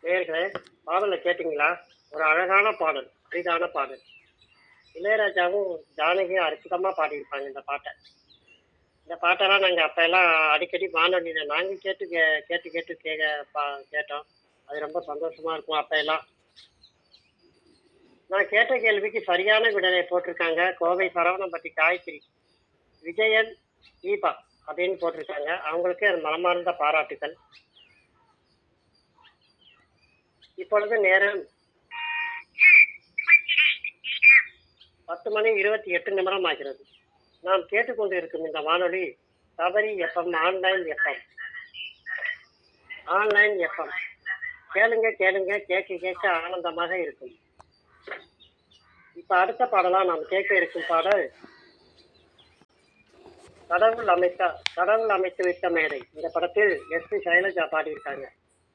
நேயர்களே பாடலை கேட்டிங்களா ஒரு அழகான பாடல் அரிதான பாடல் இளையராஜாவும் ஜானகியும் அற்புதமாக பாடியிருப்பாங்க இந்த பாட்டை இந்த பாட்டெல்லாம் நாங்கள் அப்போ எல்லாம் அடிக்கடி வானொலியில் நாங்கள் கேட்டு கே கேட்டு கேட்டு கேட்க பா கேட்டோம் அது ரொம்ப சந்தோஷமாக இருக்கும் அப்போ எல்லாம் நான் கேட்ட கேள்விக்கு சரியான விடலை போட்டிருக்காங்க கோவை சரவணம்பட்டி காயத்ரி விஜயன் தீபா அப்படின்னு போட்டிருக்காங்க அவங்களுக்கு என் மனமார்ந்த பாராட்டுகள் இப்பொழுது நேரம் பத்து மணி இருபத்தி எட்டு நிமிடம் ஆகிறது நாம் கேட்டுக்கொண்டு இருக்கும் இந்த வானொலி Sabari FM online FM online FM கேளுங்க கேளுங்க கேட்க கேட்க ஆனந்தமாக இருக்கும் இப்ப அடுத்த பாடலா நாம் கேட்க இருக்கும் பாடல் கடவுள் அமைத்த கடவுள் அமைத்து விட்ட மேடை இந்த படத்தில் எஸ் பி சைலஜா பாடியிருக்காங்க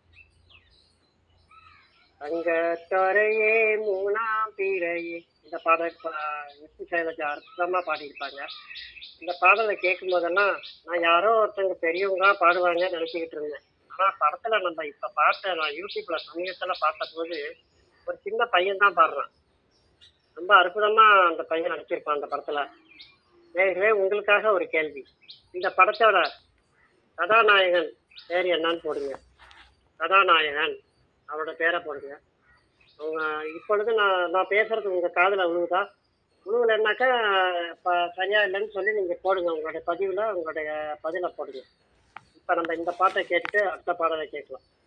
அங்கத்தொரையே மூணாம் பிறையே இந்த பாடல் எஸ் பி சைலஜா அற்புதமா பாடியிருப்பாங்க இந்த பாடலை கேட்கும் போதெல்லாம் நான் யாரோ ஒருத்தவங்க பெரியவங்க பாடுவாங்கன்னு நினைச்சுக்கிட்டு இருந்தேன் ஆனா படத்துல நம்ம இப்ப பார்த்த நான் யூடியூப்ல சமீபத்துல பார்த்த போது ஒரு சின்ன பையன் தான் பாடுறான் ரொம்ப அற்புதமா அந்த பையன் நடிச்சிருப்பான் அந்த படத்துல நேர்களே உங்களுக்காக ஒரு கேள்வி இந்த படத்தோட கதாநாயகன் பேர் என்னன்னு போடுங்க கதாநாயகன் அவரோட பேரை போடுங்க அவங்க இப்பொழுது நான் நான் பேசுறது உங்க காதுல விழுவுதா விழுவலைன்னாக்கா இப்போ சரியா இல்லைன்னு சொல்லி நீங்க போடுங்க உங்களுடைய பதிவுல உங்களுடைய பதிலை போடுங்க இப்போ நம்ம இந்த பாட்டை கேட்டுட்டு அடுத்த பாடலை கேட்கலாம்